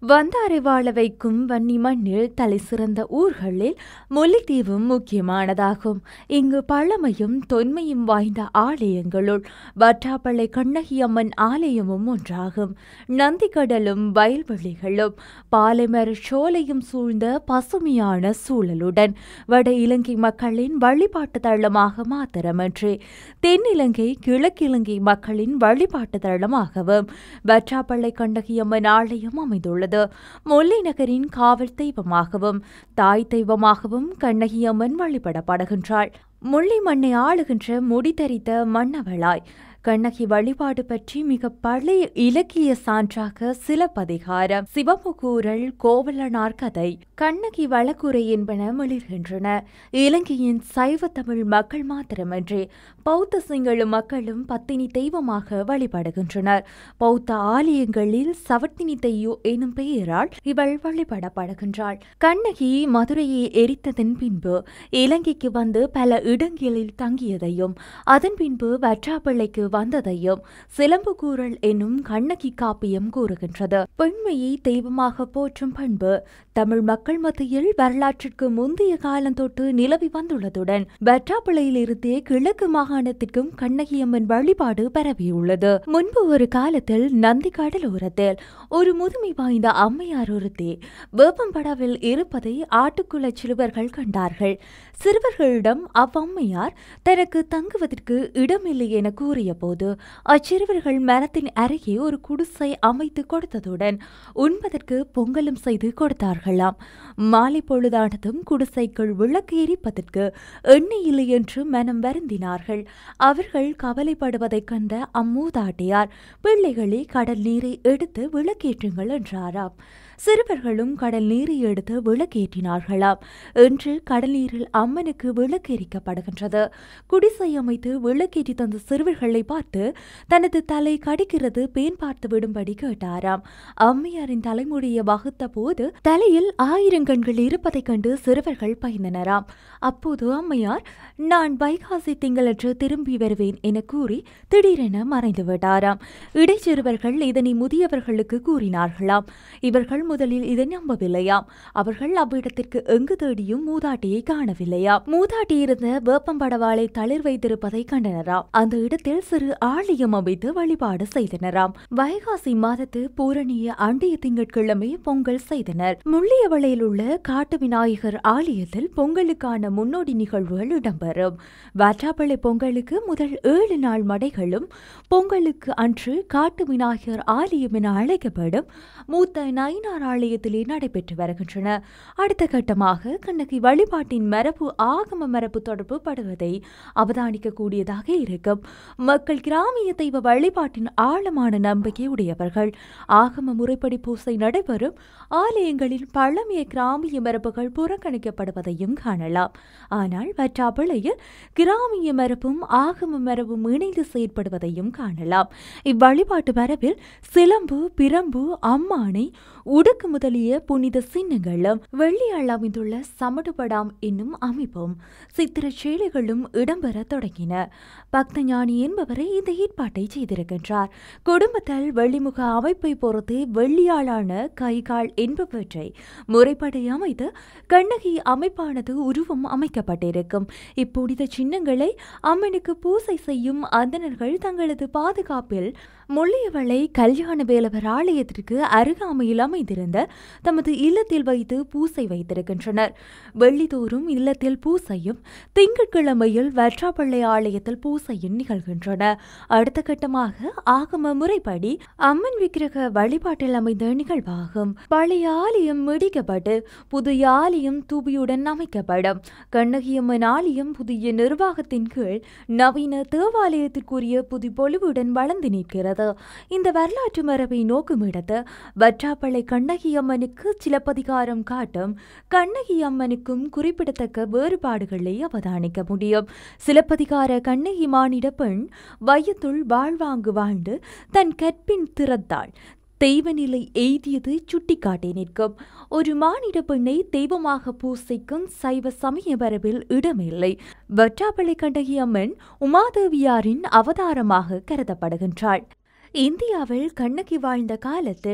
வந்தாரை வாழ வைக்கும் வன்னி மண்ணில் தலை சிறந்த ஊர்களில் முல்லைத்தீவும் முக்கியமானதாகும் இங்கு பழமையும் தொன்மையும் வாய்ந்த ஆலயங்களுள் வற்றாப்பளை கண்ணகியம்மன் ஆலயமும் ஒன்றாகும் நந்திக்கடலும் வயல்வெளிகளும் பாலைமர சோலையும் சூழ்ந்த பசுமையான சூழலுடன் வட இலங்கை மக்களின் வழிபாட்டு தளமாக மாத்திரமன்றி தென்னிலங்கை கிழக்கிலங்கை மக்களின் வழிபாட்டு தளமாகவும் வற்றாப்பளை கண்ணகியம்மன் ஆலயம் அமைந்துள்ளது முல்லை நகரின் காவல் தெய்வமாகவும் தாய் தெய்வமாகவும் கண்ணகியம்மன் வழிபடப்படுகின்றாள் முல்லை மண்ணை ஆளுகின்ற முடிதரித்த மன்னவளாய் கண்ணகி வழிபாடு பற்றி மிக பழைய இலக்கிய சான்றாக சிலப்பதிகாரம் சிவமுகூரல் கோவலனார் கதை கண்ணகி வழக்குரை என்பன மிளிர்கின்றன இலங்கையின் சைவ தமிழ் மக்கள் மாத்திரமன்றி பௌத்த சிங்கள மக்களும் பத்தினி தெய்வமாக வழிபடுகின்றனர் பௌத்த ஆலயங்களில் சவர்த்தினி தெய்யோ எனும் பெயரால் இவள் வழிபடப்படுகின்றாள் கண்ணகி மதுரையை எரித்ததன் பின்பு இலங்கைக்கு வந்து பல இடங்களில் தங்கியதையும் அதன் பின்பு வற்றாப்பிள்ளைக்கு வந்ததையும் சிலம்புகூரல் என்னும் கண்ணகி காப்பியம் கூறுகின்றது பெண்மையை தெய்வமாக போற்றும் பண்பு தமிழ் மக்கள் மத்தியில் வரலாற்றிற்கு முந்தைய காலம் தொட்டு நிலவி வந்துள்ளதுடன் வற்றாப்பிள்ளையிலிருந்தே கிழக்கு மாகாணத்திற்கும் கண்ணகியம்மன் வழிபாடு பரவியுள்ளது முன்பு ஒரு காலத்தில் நந்தி கடலோரத்தில் ஒரு முதுமை வாய்ந்த அம்மையார் ஒருத்தி வேப்பம்படாவில் இருப்பதை ஆட்டுக்குள்ள சிறுவர்கள் கண்டார்கள் சிறுவர்களிடம் அவ்வம்மையார் தனக்கு தங்குவதற்கு இடமில்லை என கூறிய போது அச்சிறுவர்கள் மரத்தின் அருகே ஒரு குடிசை அமைத்து கொடுத்ததுடன் உண்பதற்கு பொங்கலும் செய்து கொடுத்தார்களாம் மாலை பொழுதானதும் குடிசைக்குள் விளக்கு எரிப்பதற்கு எண்ணெய் இல்லை என்று மனம் வருந்தினார்கள் அவர்கள் கவலைப்படுவதைக் கண்ட அம்மூதாட்டியார் பிள்ளைகளே கடல் நீரை எடுத்து விளக்கேற்றுங்கள் என்றாராம் சிறுவர்களும் கடல் நீரை எடுத்து விளக்கேற்றினார்களாம் என்று கடல் நீரில் அம்மனுக்கு விளக்கேரிக்கப்படுகின்றது குடிசை அமைத்து விளக்கேற்றி தந்த சிறுவர்களை பார்த்து தனது தலை கடிக்கிறது பேன் பார்த்து விடும்படி கேட்டாராம் அம்மையாரின் தலைமுடியை வகுத்த போது தலையில் ஆயிரம் கண்கள் இருப்பதைக் கண்டு சிறுவர்கள் பயந்தனராம் அப்போது அம்மையார் நான் வைகாசி திங்களன்று திரும்பி வருவேன் என கூறி திடீரென மறைந்து விட்டாராம் இடைச்சிறுவர்கள் இதனை முதியவர்களுக்கு கூறினார்களாம் இவர்கள் முதலில் இதை நம்பவில்லையாம் அவர்கள் அவ்விடத்திற்கு எங்கு தேடியும் மூதாட்டியை காணவில்லையாம் மூதாட்டி இருந்த வேப்பம்படவாளை தளிர் வைத்திருப்பதை கண்டனராம் அந்த இடத்தில் சிறு ஆலயம் அமைத்து வழிபாடு செய்தனராம் வைகாசி மாதத்து பூரணிய அண்டிய திங்கட்கிழமை பொங்கல் செய்தனர் முள்ளியவளையில் உள்ள காட்டு விநாயகர் ஆலயத்தில் பொங்கலுக்கான முன்னோடி நிகழ்வுகள் இடம்பெறும் வாற்றாப்பள்ளி பொங்கலுக்கு முதல் ஏழு நாள் மடைகளும் பொங்கலுக்கு அன்று காட்டு விநாயகர் ஆலயம் என அழைக்கப்படும் மூத்த நயினார் ஆலயத்திலே நடைபெற்று வருகின்றன அடுத்த கட்டமாக கண்ணகி வழிபாட்டின் மரபு ஆகம மரபு தொடர்பு படுவதை அவதானிக்க கூடியதாக இருக்கும் மக்கள் கிராமிய தெய்வ வழிபாட்டின் ஆழமான நம்பிக்கை உடையவர்கள் ஆகம முறைப்படி பூசை நடைபெறும் ஆலயங்களில் பழமைய கிராமிய மரபுகள் புறக்கணிக்கப்படுவதையும் காணலாம் ஆனால் வற்றாப்பிள்ளையில் கிராமிய மரபும் ஆகம மரபும் இணைந்து செயற்படுவதையும் காணலாம் இவ்வழிபாட்டு மரபில் சிலம்பு பிரம்பு அம்மானை உடுக்கு முதலிய புனித சின்னங்களும் வெள்ளியால் அமைந்துள்ள சமடுபடாம் என்னும் அமைப்பும் சித்திர சேலைகளும் இடம்பெற தொடங்கின பக்தஞானி என்பவரை இந்த ஏற்பாட்டை செய்திருக்கின்றார் குடும்பத்தில் வெள்ளிமுக அமைப்பை பொறுத்து வெள்ளியாளான கைகால் என்பவற்றை முறைப்படி அமைத்து கண்ணகி அமைப்பானது உருவம் அமைக்கப்பட்டிருக்கும் இப்புனித சின்னங்களை அம்மனுக்கு பூசை செய்யும் அந்தணர்கள் தங்களது பாதுகாப்பில் முள்ளியவளை கல்யாண வேலவர் ஆலயத்திற்கு அருகாமையில் அமைந்திருந்த தமது இல்லத்தில் வைத்து பூசை வைத்திருக்கின்றனர் வெள்ளிதோறும் இல்லத்தில் பூசையும் திங்கட்கிழமையில் வற்றாப்பள்ளி ஆலயத்தில் பூசையும் நிகழ்கின்றன அடுத்த கட்டமாக ஆகம முறைப்படி அம்மன் விக்கிரக வழிபாட்டில் அமைந்த நிகழ்வாகும் பழைய ஆலயம் இடிக்கப்பட்டு புதிய ஆலயம் தூபியுடன் அமைக்கப்படும் கண்ணகியம்மன் ஆலயம் புதிய நிர்வாகத்தின் கீழ் நவீன தேவாலயத்திற்குரிய புது பொலிவுடன் வளர்ந்து நிற்கிறது இந்த வரலாற்று மரபை நோக்குமிடத்து வற்றாப்பளை கண்ணகி அம்மனுக்கு சிலப்பதிகாரம் காட்டும் கண்ணகி அம்மனுக்கும் குறிப்பிடத்தக்க வேறுபாடுகளை அவதானிக்க முடியும் சிலப்பதிகார கண்ணகி மானிட பெண் வையத்துள் வாழ்வாங்கு வாழ்ந்து தன் கற்பின் திறத்தாள் தெய்வநிலை எய்தியது சுட்டிக்காட்டி நிற்கும் ஒரு மானிட பெண்ணை தெய்வமாக பூசிக்கும் சைவ சமய வரவில் இடமில்லை வற்றாப்பளை கண்டகி அம்மன் உமாதேவியாரின் அவதாரமாக கருதப்படுகின்றாள் இந்தியாவில் கண்ணகி வாழ்ந்த காலத்தில்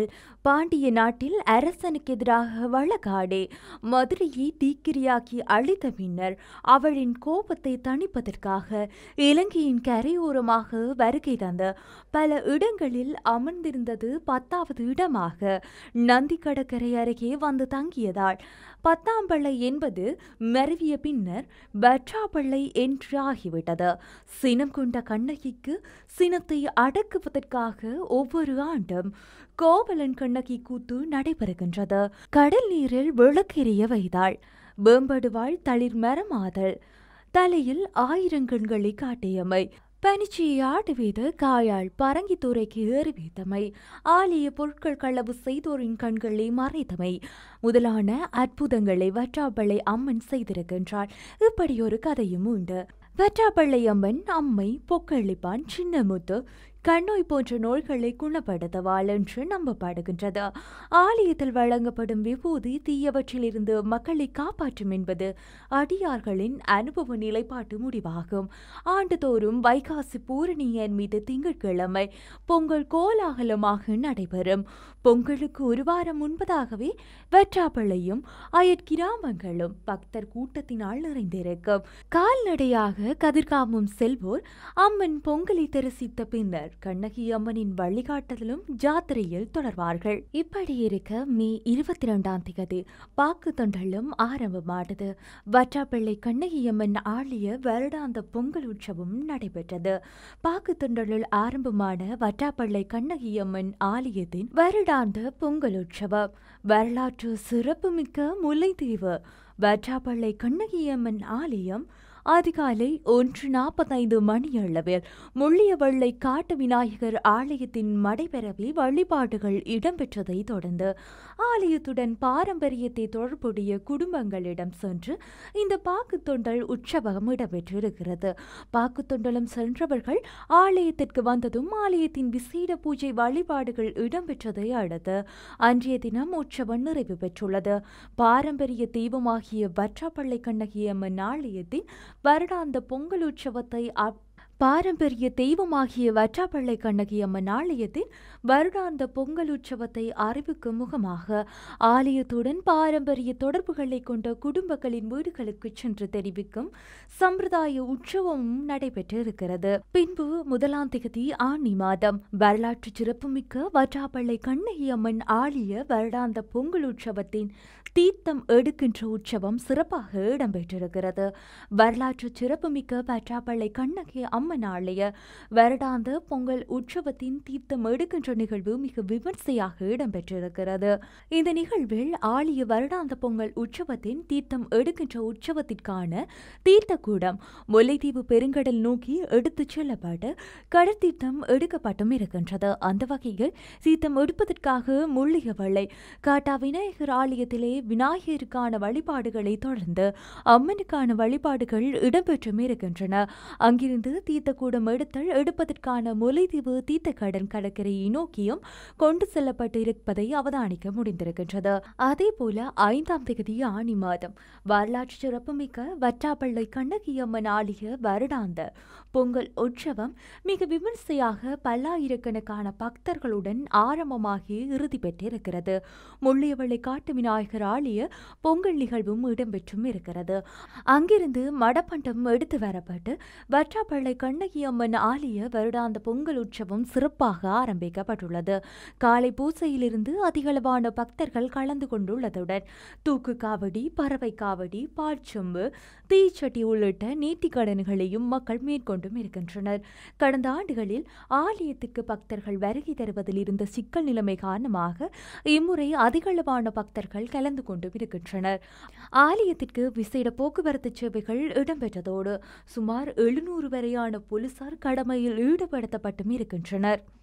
பாண்டிய நாட்டில் அரசனுக்கு எதிராக வழக்காடி மதுரையை தீக்கிரியாக்கி அழித்த பின்னர் அவளின் கோபத்தை தணிப்பதற்காக இலங்கையின் கரையோரமாக வருகை தந்த பல இடங்களில் அமர்ந்திருந்தது பத்தாவது இடமாக நந்தி கடற்கரை அருகே வந்து தங்கியதால் பத்தாம்பள்ளை என்பது மருவிய பின்னர் பற்றாப்பள்ளை என்று ஆகிவிட்டது சினம் கொண்ட கண்ணகிக்கு சினத்தை அடக்குவதற்காக ஒவ்வொரு ஆண்டும் கோவலன் கண்ணகி கூத்து நடைபெறுகின்றது கடல் நீரில் விளக்கெரிய வைத்தாள் வேம்படுவாள் தளிர் மரமாதல் தலையில் ஆயிரங்கண்களை காட்டியமை பனிச்சியை ஆட்டு வீத காயாள் பரங்கித்துறைக்கு ஏறி வைத்தமை ஆலய பொருட்கள் களவு செய்தோரின் கண்களை மறைத்தமை முதலான அற்புதங்களை வற்றாப்பள்ளை அம்மன் செய்திருக்கின்றாள் இப்படி ஒரு கதையும் உண்டு வற்றாப்பள்ளை அம்மன் அம்மை பொக்களிப்பான் சின்னமுத்து கண்ணோய் போன்ற நோய்களை குணப்படுத்துவாள் என்று நம்பப்படுகின்றது ஆலயத்தில் வழங்கப்படும் விபூதி தீயவற்றிலிருந்து மக்களை காப்பாற்றும் என்பது அடியார்களின் அனுபவ நிலைப்பாட்டு முடிவாகும் ஆண்டுதோறும் வைகாசி பூரணியன் மீது திங்கட்கிழமை பொங்கல் கோலாகலமாக நடைபெறும் பொங்கலுக்கு ஒரு வாரம் முன்பதாகவே வெற்றாப்பள்ளையும் அயற்கிராமங்களும் பக்தர் கூட்டத்தினால் நிறைந்திருக்கும் கால்நடையாக கதிர்காமம் செல்வோர் அம்மன் பொங்கலை தரிசித்த பின்னர் கண்ணகி அம்மனின் வழிகாட்டுதலும் ஜாத்திரையில் தொடர்வார்கள் இப்படி இருக்க மே இருபத்தி இரண்டாம் தேதி பாக்கு தொண்டலும் ஆரம்பமானது வற்றாப்பிள்ளை கண்ணகி அம்மன் ஆலய வருடாந்த பொங்கல் உற்சவம் நடைபெற்றது பாக்கு தொண்டலில் ஆரம்பமான வற்றாப்பள்ளை கண்ணகி அம்மன் ஆலயத்தின் வருடாந்த பொங்கல் உற்சவம் வரலாற்று சிறப்புமிக்க முல்லைத்தீவு வற்றாப்பள்ளை கண்ணகி அம்மன் ஆலயம் அதிகாலை ஒன்று நாற்பத்தைந்து மணியளவில் முள்ளியவள்ளை காட்டு விநாயகர் ஆலயத்தின் மடைபெறவில் வழிபாடுகள் இடம்பெற்றதை தொடர்ந்து ஆலயத்துடன் பாரம்பரியத்தை தொடர்புடைய குடும்பங்களிடம் சென்று இந்த பாக்கு தொண்டல் உற்சவம் இடம்பெற்றிருக்கிறது பாக்கு தொண்டலும் சென்றவர்கள் ஆலயத்திற்கு வந்ததும் ஆலயத்தின் விசேட பூஜை வழிபாடுகள் இடம்பெற்றதை அடுத்து அன்றைய தினம் உற்சவம் நிறைவு பெற்றுள்ளது பாரம்பரிய தெய்வமாகிய வற்றாப்பள்ளை கண்ணகி அம்மன் ஆலயத்தின் வருடாந்த பொங்கல் உற்சவத்தை அப்- பாரம்பரிய தெய்வமாகிய வற்றாப்பள்ளை கண்ணகி அம்மன் ஆலயத்தின் வருடாந்த பொங்கல் உற்சவத்தை அறிவிக்கும் முகமாக ஆலயத்துடன் பாரம்பரிய தொடர்புகளை கொண்ட குடும்பங்களின் வீடுகளுக்கு சென்று தெரிவிக்கும் சம்பிரதாய உற்சவமும் நடைபெற்றிருக்கிறது பின்பு முதலாம் திகதி ஆனி மாதம் வரலாற்று சிறப்புமிக்க வற்றாப்பள்ளை கண்ணகி அம்மன் ஆலய வருடாந்த பொங்கல் உற்சவத்தின் தீர்த்தம் எடுக்கின்ற உற்சவம் சிறப்பாக இடம்பெற்றிருக்கிறது வரலாற்று சிறப்புமிக்க பற்றாப்பள்ளை கண்ணகி அம்மன் ஆலய வருடாந்த பொங்கல் உற்சவத்தின் தீர்த்தம் எடுக்கின்ற நிகழ்வு மிக விமர்சையாக இடம்பெற்றிருக்கிறது இந்த நிகழ்வில் ஆலய வருடாந்த பொங்கல் உற்சவத்தின் தீர்த்தம் எடுக்கின்ற உற்சவத்திற்கான தீர்த்தக்கூடம் முல்லைத்தீவு பெருங்கடல் நோக்கி எடுத்துச் செல்லப்பட்டு கடற்தீர்த்தம் எடுக்கப்பட்டும் இருக்கின்றது அந்த வகையில் தீர்த்தம் எடுப்பதற்காக முள்ளியவளை காட்டா விநாயகர் ஆலயத்திலே விநாயகருக்கான வழிபாடுகளை தொடர்ந்து அம்மனுக்கான வழிபாடுகள் இடம்பெற்றும் இருக்கின்றன அங்கிருந்து தீர்த்தக்கூடம் எடுத்தல் எடுப்பதற்கான முல்லைத்தீவு தீர்த்தக்கடன் கடற்கரையை நோக்கியும் கொண்டு செல்லப்பட்டு இருப்பதை அவதானிக்க முடிந்திருக்கின்றது அதே போல ஐந்தாம் தேதி ஆனி மாதம் வரலாற்று சிறப்புமிக்க வற்றாப்பள்ளை கண்ணகி அம்மன் ஆலய வருடாந்த பொங்கல் உற்சவம் மிக விமர்சையாக பல்லாயிரக்கணக்கான பக்தர்களுடன் ஆரம்பமாகி இறுதி பெற்றிருக்கிறது முள்ளியவளை காட்டு விநாயகர் ஆலய பொங்கல் நிகழ்வும் இடம்பெற்றும் இருக்கிறது அங்கிருந்து மடப்பண்டம் எடுத்து வரப்பட்டு வற்றாப்பள்ளை கண்ணகி அம்மன் ஆலய வருடாந்த பொங்கல் உற்சவம் சிறப்பாக ஆரம்பிக்கப்பட்டுள்ளது காலை பூசையிலிருந்து அதிகளவான பக்தர்கள் கலந்து கொண்டுள்ளதுடன் தூக்கு காவடி பறவை காவடி பால்ச்சொம்பு தீச்சட்டி உள்ளிட்ட நீட்டிக்கடன்களையும் மக்கள் மேற்கொண்டும் இருக்கின்றனர் கடந்த ஆண்டுகளில் ஆலயத்துக்கு பக்தர்கள் வருகை தருவதில் இருந்த சிக்கல் நிலைமை காரணமாக இம்முறை அதிகளவான பக்தர்கள் கலந்து கொண்டும் இருக்கின்றனர் ஆலயத்திற்கு விசேட போக்குவரத்து சேவைகள் இடம்பெற்றதோடு சுமார் எழுநூறு வரையான போலீசார் கடமையில் ஈடுபடுத்தப்பட்டும் இருக்கின்றனர்